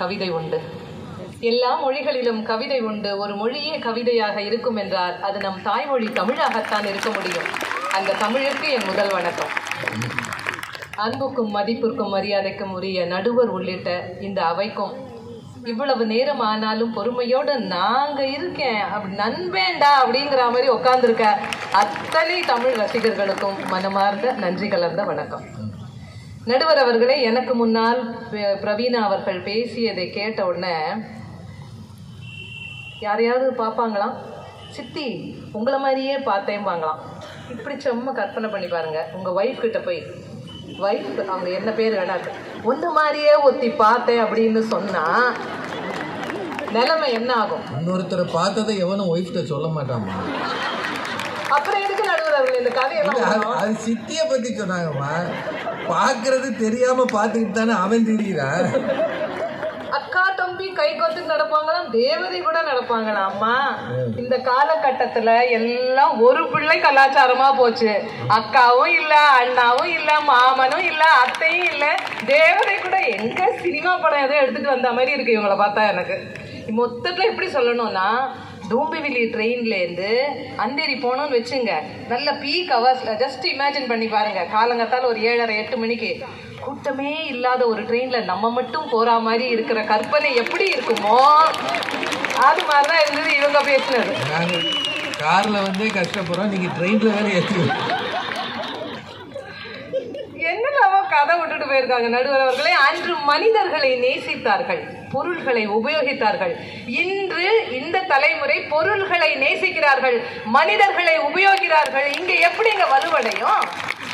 கவிதை உண்டு எல்லா மொழிகளிலும் கவிதை உண்டு ஒரு மொழியே கவிதையாக இருக்கும் என்றால் அது நம் தாய்மொழி தமிழாகத்தான் இருக்க முடியும் அந்த தமிழுக்கு என் முதல் வணக்கம் அன்புக்கும் மதிப்பிற்கும் மரியாதைக்கும் உரிய நடுவர் உள்ளிட்ட இந்த அவைக்கும் இவ்வளவு நேரம் ஆனாலும் பொறுமையோடு நாங்க இருக்கேன் அப்படி நண்பேண்டா அப்படிங்கிற மாதிரி உட்கார்ந்துருக்க அத்தனை தமிழ் ரசிகர்களுக்கும் மனமார்ந்த நன்றி கலந்த வணக்கம் நடுவர் அவர்களே எனக்கு முன்னால் பி- பிரவீனா அவர்கள் பேசியதை கேட்ட உடனே யாரையாவது பார்ப்பாங்களாம் சித்தி உங்களை மாதிரியே பார்த்தேன்பாங்களாம் இப்படி செம்ம கற்பனை பண்ணி பாருங்க உங்க ஒய்ஃப் கிட்ட போய் ஒய்ஃப் அவங்க என்ன பேர் வேணாட்டு உன்ன மாதிரியே ஒத்தி பார்த்தேன் அப்படின்னு சொன்னா நிலைமை என்ன ஆகும் இன்னொருத்தரை பார்த்ததை எவனும் ஒய்ஃப்ட்ட சொல்ல மாட்டாமா அப்புறம் எதுக்கு நடுவர் அவர்கள் இந்த கதையெல்லாம் அது- வரும்? அது சித்திய பத்தி சொன்னாங்கம்மா பாக்குறது தெரியாம பாத்துக்கிட்டு தானே அவன் திரிகிறான் அக்கா தம்பி கை கோத்துக்கு நடப்பாங்களாம் தேவதை கூட நடப்பாங்களாம் அம்மா இந்த காலகட்டத்துல எல்லாம் ஒரு பிள்ளை கலாச்சாரமா போச்சு அக்காவும் இல்ல அண்ணாவும் இல்ல மாமனும் இல்ல அத்தையும் இல்ல தேவதை கூட எங்க சினிமா படம் ஏதோ எடுத்துட்டு வந்த மாதிரி இருக்கு இவங்கள பார்த்தா எனக்கு மொத்தத்துல எப்படி சொல்லணும்னா தூம்பிவிலி ட்ரெயின்லேருந்து அந்தேரி போனோம்னு வச்சுங்க நல்ல பீக் ஹவர்ஸில் ஜஸ்ட் இமேஜின் பண்ணி பாருங்க காலங்கத்தால் ஒரு ஏழரை எட்டு மணிக்கு கூட்டமே இல்லாத ஒரு ட்ரெயினில் நம்ம மட்டும் போகிற மாதிரி இருக்கிற கற்பனை எப்படி இருக்குமோ அது மாதிரி தான் இருந்தது இவங்க பேசினது நாங்க கார்ல வந்தே கஷ்டப்படுறோம் நீங்க ட்ரெயின்ல வேற ஏற்றி என்னெல்லாமோ கதை விட்டுட்டு போயிருக்காங்க நடுவர் அவர்களே அன்று மனிதர்களை நேசித்தார்கள் பொருள்களை உபயோகித்தார்கள் இன்று இந்த தலைமுறை பொருள்களை நேசிக்கிறார்கள் மனிதர்களை உபயோகிக்கிறார்கள் இங்க எப்படிங்க வலுவடையும்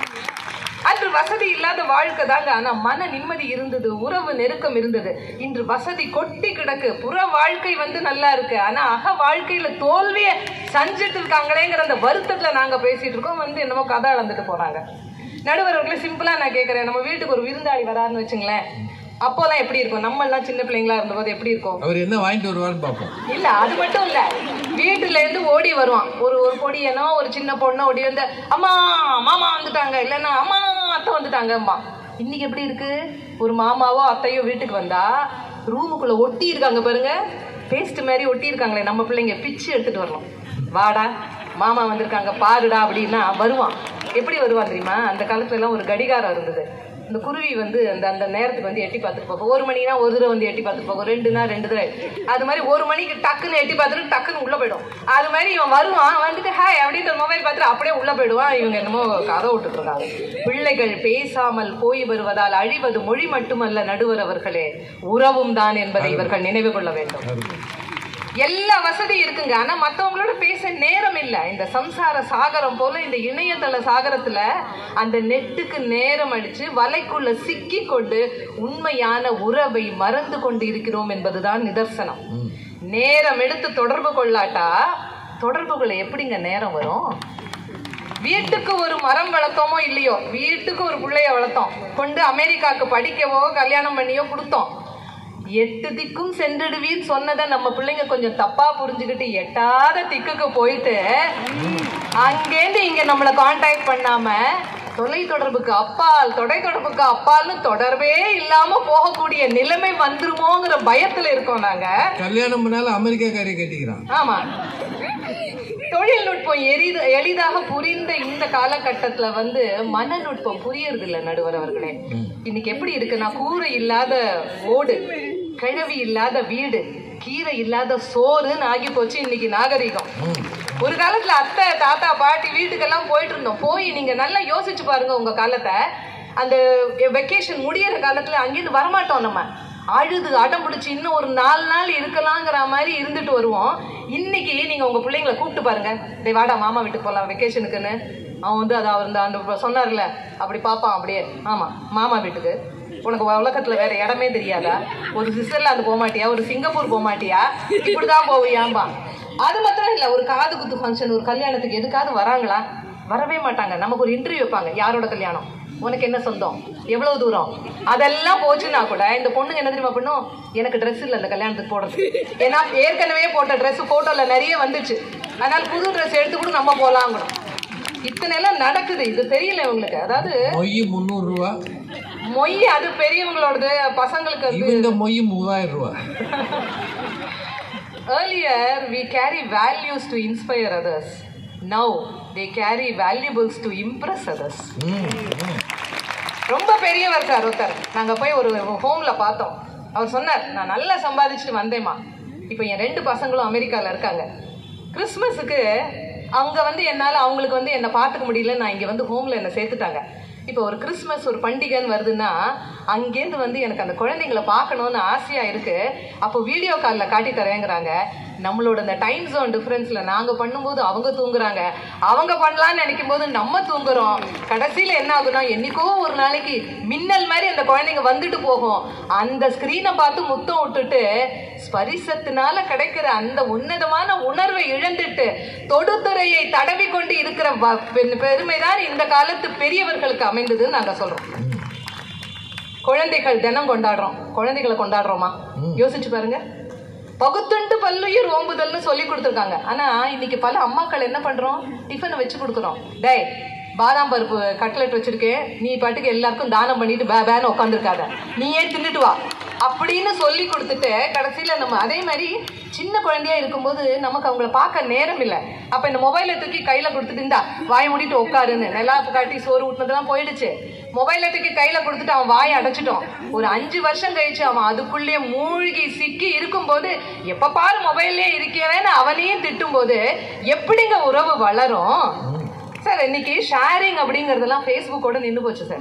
அன்று வசதி இல்லாத வாழ்க்கை தாங்க ஆனா மன நிம்மதி இருந்தது உறவு நெருக்கம் இருந்தது இன்று வசதி கொட்டி கிடக்கு புற வாழ்க்கை வந்து நல்லா இருக்கு ஆனா அக வாழ்க்கையில தோல்விய சஞ்சிட்டு இருக்காங்களேங்கிற அந்த வருத்தத்துல நாங்க பேசிட்டு இருக்கோம் வந்து என்னமோ கதை அளந்துட்டு போறாங்க நடுவர் அவர்களே சிம்பிளா நான் கேக்குறேன் நம்ம வீட்டுக்கு ஒரு விருந்தாளி வராருன்னு வச்சுங்களேன் அப்போலாம் எப்படி இருக்கும் நம்ம எல்லாம் சின்ன பிள்ளைங்களா இருந்தபோது எப்படி இருக்கும் அவர் என்ன வாங்கிட்டு வருவார்னு பார்ப்போம் இல்ல அது மட்டும் இல்ல வீட்டுல இருந்து ஓடி வருவான் ஒரு ஒரு பொடியனோ ஒரு சின்ன பொண்ணோ ஓடி வந்து அம்மா மாமா வந்துட்டாங்க இல்லைன்னா அம்மா அத்தை வந்துட்டாங்கம்மா இன்னைக்கு எப்படி இருக்கு ஒரு மாமாவோ அத்தையோ வீட்டுக்கு வந்தா ரூமுக்குள்ள ஒட்டி இருக்காங்க பாருங்க பேஸ்ட் மாதிரி ஒட்டி இருக்காங்களே நம்ம பிள்ளைங்க பிச்சு எடுத்துட்டு வரணும் வாடா மாமா வந்திருக்காங்க பாருடா அப்படின்னா வருவான் எப்படி வருவான் தெரியுமா அந்த காலத்துல எல்லாம் ஒரு கடிகாரம் இருந்தது இந்த குருவி வந்து அந்த அந்த நேரத்துக்கு வந்து எட்டி பார்த்துட்டு போகும் ஒரு மணினா ஒரு தடவை வந்து எட்டி பார்த்துட்டு போகும் ரெண்டுனா ரெண்டு தடவை அது மாதிரி ஒரு மணிக்கு டக்குன்னு எட்டி பார்த்துட்டு டக்குன்னு உள்ள போயிடும் அது மாதிரி இவன் வருவான் வந்துட்டு ஹாய் அப்படின்ற மொபைல் பார்த்துட்டு அப்படியே உள்ள போயிடுவான் இவங்க என்னமோ கதை விட்டுட்டு இருக்காங்க பிள்ளைகள் பேசாமல் போய் வருவதால் அழிவது மொழி மட்டுமல்ல நடுவர் அவர்களே உறவும் தான் என்பதை இவர்கள் நினைவு கொள்ள வேண்டும் எல்லா வசதியும் இருக்குங்க ஆனா மத்தவங்களோட பேச நேரம் இல்ல இந்த சம்சார சாகரம் போல இந்த இணையதள சாகரத்துல அந்த நெட்டுக்கு நேரம் அடிச்சு வலைக்குள்ள சிக்கி கொண்டு உண்மையான உறவை மறந்து கொண்டு இருக்கிறோம் என்பதுதான் நிதர்சனம் நேரம் எடுத்து தொடர்பு கொள்ளாட்டா தொடர்புகளை எப்படிங்க நேரம் வரும் வீட்டுக்கு ஒரு மரம் வளர்த்தோமோ இல்லையோ வீட்டுக்கு ஒரு பிள்ளைய வளர்த்தோம் கொண்டு அமெரிக்காவுக்கு படிக்கவோ கல்யாணம் பண்ணியோ கொடுத்தோம் எட்டு திக்கும் சென்றுடுவீன்னு சொன்னதை நம்ம பிள்ளைங்க கொஞ்சம் தப்பா புரிஞ்சுக்கிட்டு எட்டாத திக்குக்கு போயிட்டு அங்கேருந்து இங்க நம்மளை காண்டாக்ட் பண்ணாம தொலை தொடர்புக்கு அப்பால் தொலை தொடர்புக்கு அப்பால்னு தொடர்பே இல்லாம போகக்கூடிய நிலைமை வந்துருமோங்கிற பயத்துல இருக்கோம் நாங்க கல்யாணம் பண்ணாலும் அமெரிக்காக்காரியை கட்டிக்கிறான் ஆமா தொழில்நுட்பம் எரிது எளிதாக புரிந்த இந்த காலகட்டத்துல வந்து மனநுட்பம் புரியறது இல்ல நடுவர் அவர்களே இன்னைக்கு எப்படி இருக்குன்னா கூரை இல்லாத ஓடு கிழவி இல்லாத வீடு கீரை இல்லாத சோறுன்னு ஆகி போச்சு இன்னைக்கு நாகரிகம் ஒரு காலத்துல அத்தை தாத்தா பாட்டி வீட்டுக்கெல்லாம் போயிட்டு இருந்தோம் போய் நீங்க நல்லா யோசிச்சு பாருங்க உங்க காலத்தை அந்த வெக்கேஷன் முடியிற காலத்துல அங்கிருந்து வரமாட்டோம் நம்ம அழுது அடம் பிடிச்சி இன்னும் ஒரு நாலு நாள் இருக்கலாங்கிற மாதிரி இருந்துட்டு வருவோம் இன்னைக்கு நீங்க உங்க பிள்ளைங்களை கூப்பிட்டு பாருங்க டேய் வாடா மாமா வீட்டுக்கு போலாம் வெக்கேஷனுக்குன்னு அவன் வந்து அதை அவர் அந்த சொன்னார்ல அப்படி பார்ப்பான் அப்படியே ஆமா மாமா வீட்டுக்கு உனக்கு உலகத்துல வேற இடமே தெரியாதா ஒரு சுவிட்சர்லாந்து போக மாட்டியா ஒரு சிங்கப்பூர் போக மாட்டியா இப்படிதான் போவியாம்பா அது மாத்திரம் இல்ல ஒரு காது குத்து ஃபங்க்ஷன் ஒரு கல்யாணத்துக்கு எதுக்காவது வராங்களா வரவே மாட்டாங்க நமக்கு ஒரு இன்டர்வியூ வைப்பாங்க யாரோட கல்யாணம் உனக்கு என்ன சொந்தம் எவ்வளவு தூரம் அதெல்லாம் போச்சுன்னா கூட இந்த பொண்ணுங்க என்ன தெரியுமா பண்ணும் எனக்கு ட்ரெஸ் இல்லை அந்த கல்யாணத்துக்கு போடுறது ஏன்னா ஏற்கனவே போட்ட ட்ரெஸ் போட்டோல நிறைய வந்துச்சு அதனால புது ட்ரெஸ் எடுத்து கூட நம்ம போலாங்கணும் இத்தனை எல்லாம் நடக்குது இது தெரியல இவங்களுக்கு அதாவது மொய் முந்நூறு ரூபா மொய் அது பெரியவங்களோடது பசங்களுக்கு அது இவங்க மொய் மூவாயிரம் ரூபாய் Earlier, we carry values to inspire others. Now, they carry valuables to impress others. ம், ம். ரொம்ப பெரியவர் சார் ஒருத்தர் நாங்கள் போய் ஒரு ஹோம்ல பார்த்தோம் அவர் சொன்னார் நான் நல்லா சம்பாதிச்சுட்டு வந்தேம்மா இப்போ என் ரெண்டு பசங்களும் அமெரிக்காவில் இருக்காங்க கிறிஸ்மஸுக்கு அவங்க வந்து என்னால் அவங்களுக்கு வந்து என்னை பார்த்துக்க முடியல நான் இங்கே வந்து ஹோமில் என்னை சேர்த்துட்டாங்க இப்போ ஒரு கிறிஸ்மஸ் ஒரு பண்டிகைன்னு வருதுன்னா அங்கேருந்து வந்து எனக்கு அந்த குழந்தைங்கள பார்க்கணுன்னு ஆசையாக இருக்குது அப்போ வீடியோ காலில் காட்டி தரேங்கிறாங்க நம்மளோட இந்த டைம் ஜோன் டிஃப்ரென்ஸில் நாங்கள் பண்ணும்போது அவங்க தூங்குறாங்க அவங்க பண்ணலான்னு நினைக்கும் போது நம்ம தூங்குறோம் கடைசியில் என்ன ஆகுனா என்னைக்கோ ஒரு நாளைக்கு மின்னல் மாதிரி அந்த குழந்தைங்க வந்துட்டு போகும் அந்த ஸ்க்ரீனை பார்த்து முத்தம் விட்டுட்டு ஸ்பரிசத்தினால கிடைக்கிற அந்த உன்னதமான உணர்வை இழந்துட்டு தொடுத்துறையை தடவி கொண்டு இருக்கிற வ- பெ- பெருமைதான் இந்த காலத்து பெரியவர்களுக்கு அமைந்ததுன்னு நாங்கள் சொல்றோம் குழந்தைகள் தினம் கொண்டாடுறோம் குழந்தைகளை கொண்டாடுறோமா யோசிச்சு பாருங்க பகுத்துண்டு பல்லுயிர் ஓம்புதல்னு சொல்லி கொடுத்துருக்காங்க ஆனா இன்னைக்கு பல அம்மாக்கள் என்ன பண்றோம் டிஃபனை வச்சு கொடுக்குறோம் டேய் பாதாம் பருப்பு கட்லெட் வச்சிருக்கேன் நீ பாட்டுக்கு எல்லாருக்கும் தானம் பண்ணிட்டு பே பேன்னு உட்காந்துருக்காத நீயே தின்னுட்டு வா அப்படின்னு சொல்லி கொடுத்துட்டு கடைசியில நம்ம அதே மாதிரி சின்ன குழந்தையா இருக்கும்போது நமக்கு அவங்கள பார்க்க நேரம் இல்லை அப்ப இந்த மொபைலை தூக்கி கையில கொடுத்துட்டு இந்தா வாய மூடிட்டு உட்காருன்னு நிலாப்பு காட்டி சோறு ஊட்டினதெல்லாம் போயிடுச்சு மொபைலை தூக்கி கையில கொடுத்துட்டு அவன் வாயை அடைச்சிட்டோம் ஒரு அஞ்சு வருஷம் கழிச்சு அவன் அதுக்குள்ளேயே மூழ்கி சிக்கி இருக்கும்போது எப்ப பாரு மொபைல்லே இருக்கேன்னு அவனையும் திட்டும்போது எப்படிங்க உறவு வளரும் சார் இன்னைக்கு ஷேரிங் அப்படிங்கறதெல்லாம் ஃபேஸ்புக்கோட நின்று போச்சு சார்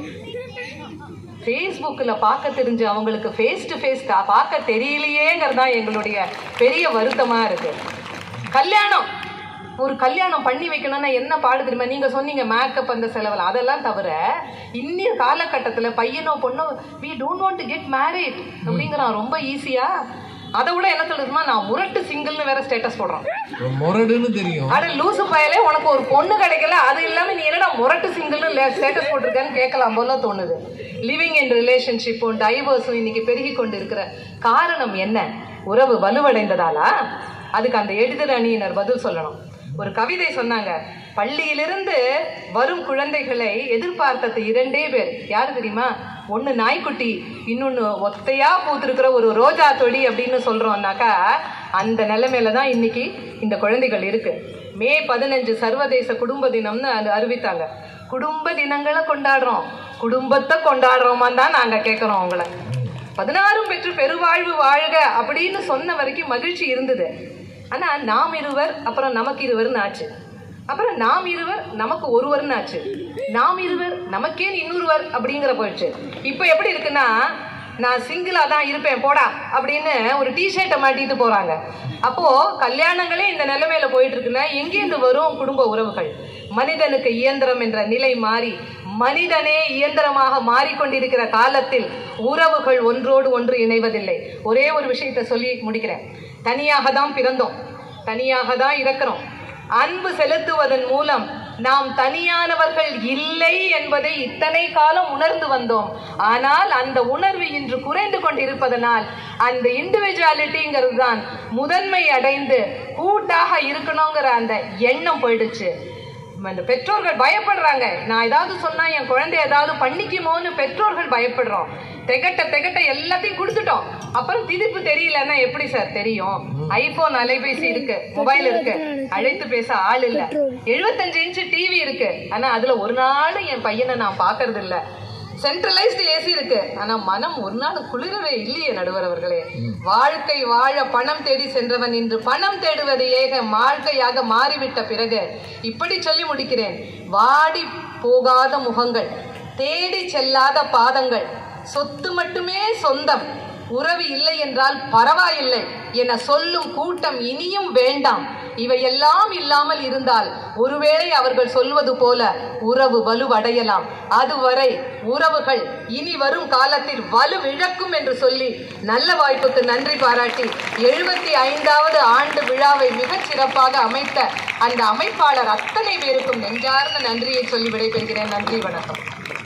ஃபேஸ்புக்கில் பார்க்க தெரிஞ்ச அவங்களுக்கு ஃபேஸ் டு ஃபேஸ் பார்க்க தெரியலையேங்கிறது தான் எங்களுடைய பெரிய வருத்தமாக இருக்கு கல்யாணம் ஒரு கல்யாணம் பண்ணி வைக்கணும்னா என்ன பாடு தெரியுமா நீங்கள் சொன்னீங்க மேக்கப் அந்த செலவில் அதெல்லாம் தவிர இன்னிய காலகட்டத்தில் பையனோ பொண்ணோ we don't want to get married அப்படிங்கிறான் ரொம்ப ஈஸியாக அதை விட என்ன சொல்லுதுமா நான் முரட்டு சிங்கிள்னு வேற ஸ்டேட்டஸ் போடுறான் முரடுன்னு தெரியும் அட லூசு பயலே உனக்கு ஒரு பொண்ணு கிடைக்கல அது இல்லாம நீ என்னடா முரட்டு சிங்கிள்னு ஸ்டேட்டஸ் போட்டிருக்கேன்னு கேட்கலாம் போல தோணுது லிவிங் இன் ரிலேஷன்ஷிப்பும் டைவர்ஸும் இன்னைக்கு பெருகி கொண்டு இருக்கிற காரணம் என்ன உறவு வலுவடைந்ததாலா அதுக்கு அந்த எழுதுற அணியினர் பதில் சொல்லணும் ஒரு கவிதை சொன்னாங்க பள்ளியிலிருந்து வரும் குழந்தைகளை எதிர்பார்த்தது இரண்டே பேர் யாரு தெரியுமா ஒன்று நாய்க்குட்டி இன்னொன்று ஒத்தையா பூத்திருக்கிற ஒரு ரோஜா தொடி அப்படின்னு சொல்றோம்னாக்கா அந்த நிலைமையில தான் இன்னைக்கு இந்த குழந்தைகள் இருக்கு மே பதினஞ்சு சர்வதேச குடும்ப தினம்னு அது அறிவித்தாங்க குடும்ப தினங்களை கொண்டாடுறோம் குடும்பத்தை கொண்டாடுறோமான்னு தான் நாங்கள் கேட்குறோம் அவங்கள பதினாறும் பெற்று பெருவாழ்வு வாழ்க அப்படின்னு சொன்ன வரைக்கும் மகிழ்ச்சி இருந்தது ஆனா நாம் இருவர் அப்புறம் நமக்கு இருவர்னு ஆச்சு அப்புறம் நாம் இருவர் நமக்கு ஒருவர்னு ஆச்சு நாம் இருவர் நமக்கே இன்னொருவர் அப்படிங்கிற போயிடுச்சு இப்போ எப்படி இருக்குன்னா நான் சிங்கிளா தான் இருப்பேன் போடா அப்படின்னு ஒரு டிஷர்ட்டை மாட்டிட்டு போறாங்க அப்போ கல்யாணங்களே இந்த நிலைமையில போயிட்டு இருக்குன்னா எங்கேருந்து வரும் குடும்ப உறவுகள் மனிதனுக்கு இயந்திரம் என்ற நிலை மாறி மனிதனே இயந்திரமாக மாறிக்கொண்டிருக்கிற காலத்தில் உறவுகள் ஒன்றோடு ஒன்று இணைவதில்லை ஒரே ஒரு விஷயத்தை சொல்லி முடிக்கிறேன் தனியாக தான் பிறந்தோம் தனியாக தான் இறக்கிறோம் அன்பு செலுத்துவதன் மூலம் நாம் தனியானவர்கள் இல்லை என்பதை இத்தனை காலம் உணர்ந்து வந்தோம் ஆனால் அந்த உணர்வு இன்று குறைந்து கொண்டிருப்பதனால் அந்த இண்டிவிஜுவாலிட்டிங்கிறது தான் முதன்மை அடைந்து கூட்டாக இருக்கணுங்கிற அந்த எண்ணம் போயிடுச்சு அந்த பெற்றோர்கள் பயப்படுறாங்க நான் ஏதாவது சொன்னா என் குழந்தை ஏதாவது பண்ணிக்குமோன்னு பெற்றோர்கள் பயப்படுறோம் திகட்ட திகட்ட எல்லாத்தையும் கொடுத்துட்டோம் அப்புறம் திதிப்பு தெரியலன்னா எப்படி சார் தெரியும் ஐபோன் அலைபேசி இருக்கு மொபைல் இருக்கு அழைத்து பேச ஆள் இல்ல எழுபத்தஞ்சு இன்ச்சு டிவி இருக்கு ஆனா அதுல ஒரு நாள் என் பையனை நான் பாக்குறது இல்ல சென்ட்ரலைஸ்டு ஏசி இருக்கு ஆனா மனம் ஒரு நாள் குளிரவே இல்லையே நடுவர் அவர்களே வாழ்க்கை வாழ பணம் தேடி சென்றவன் இன்று பணம் தேடுவது ஏக வாழ்க்கையாக மாறிவிட்ட பிறகு இப்படி சொல்லி முடிக்கிறேன் வாடி போகாத முகங்கள் தேடி செல்லாத பாதங்கள் சொத்து மட்டுமே சொந்தம் உறவு இல்லை என்றால் பரவாயில்லை என சொல்லும் கூட்டம் இனியும் வேண்டாம் இவையெல்லாம் இல்லாமல் இருந்தால் ஒருவேளை அவர்கள் சொல்வது போல உறவு வலுவடையலாம் அதுவரை உறவுகள் இனி வரும் காலத்தில் வலுவிழக்கும் என்று சொல்லி நல்ல வாய்ப்புக்கு நன்றி பாராட்டி எழுபத்தி ஐந்தாவது ஆண்டு விழாவை மிகச் சிறப்பாக அமைத்த அந்த அமைப்பாளர் அத்தனை பேருக்கும் நெஞ்சார்ந்த நன்றியை சொல்லி விடைபெறுகிறேன் நன்றி வணக்கம்